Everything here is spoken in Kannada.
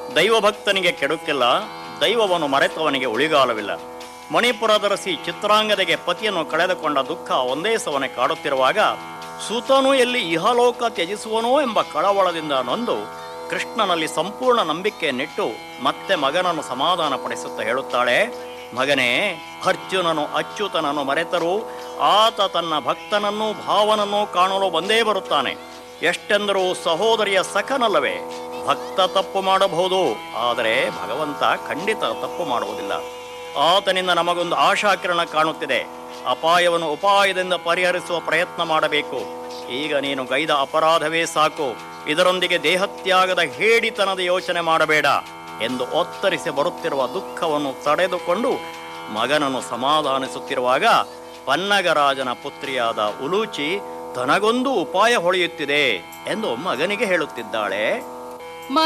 ದೈವಭಕ್ತನಿಗೆ ಕೆಡುಕಿಲ್ಲ ದೈವವನ್ನು ಮರೆತವನಿಗೆ ಉಳಿಗಾಲವಿಲ್ಲ ಮಣಿಪುರದರಸಿ ಚಿತ್ರಾಂಗದೆಗೆ ಪತಿಯನ್ನು ಕಳೆದುಕೊಂಡ ದುಃಖ ಒಂದೇ ಸವನೆ ಕಾಡುತ್ತಿರುವಾಗ ಸೂತನು ಎಲ್ಲಿ ಇಹಲೋಕ ತ್ಯಜಿಸುವನೋ ಎಂಬ ಕಳವಳದಿಂದ ನೊಂದು ಕೃಷ್ಣನಲ್ಲಿ ಸಂಪೂರ್ಣ ನಂಬಿಕೆಯನ್ನಿಟ್ಟು ಮತ್ತೆ ಮಗನನ್ನು ಸಮಾಧಾನ ಪಡಿಸುತ್ತಾ ಹೇಳುತ್ತಾಳೆ ಮಗನೇ ಅರ್ಜುನನು ಅಚ್ಯುತನನ್ನು ಮರೆತರೂ ಆತ ತನ್ನ ಭಕ್ತನನ್ನೂ ಭಾವನನ್ನೂ ಕಾಣಲು ಬಂದೇ ಬರುತ್ತಾನೆ ಎಷ್ಟೆಂದರೂ ಸಹೋದರಿಯ ಸಖನಲ್ಲವೇ ಭಕ್ತ ತಪ್ಪು ಮಾಡಬಹುದು ಆದರೆ ಭಗವಂತ ಖಂಡಿತ ತಪ್ಪು ಮಾಡುವುದಿಲ್ಲ ಆತನಿಂದ ನಮಗೊಂದು ಆಶಾಕಿರಣ ಕಾಣುತ್ತಿದೆ ಅಪಾಯವನ್ನು ಉಪಾಯದಿಂದ ಪರಿಹರಿಸುವ ಪ್ರಯತ್ನ ಮಾಡಬೇಕು ಈಗ ನೀನು ಗೈದ ಅಪರಾಧವೇ ಸಾಕು ಇದರೊಂದಿಗೆ ದೇಹತ್ಯಾಗದ ಹೇಡಿತನದ ಯೋಚನೆ ಮಾಡಬೇಡ ಎಂದು ಒತ್ತರಿಸಿ ಬರುತ್ತಿರುವ ದುಃಖವನ್ನು ತಡೆದುಕೊಂಡು ಮಗನನ್ನು ಸಮಾಧಾನಿಸುತ್ತಿರುವಾಗ ಪನ್ನಗರಾಜನ ಪುತ್ರಿಯಾದ ಉಲೂಚಿ ತನಗೊಂದು ಉಪಾಯ ಹೊಳೆಯುತ್ತಿದೆ ಎಂದು ಮಗನಿಗೆ ಹೇಳುತ್ತಿದ್ದಾಳೆ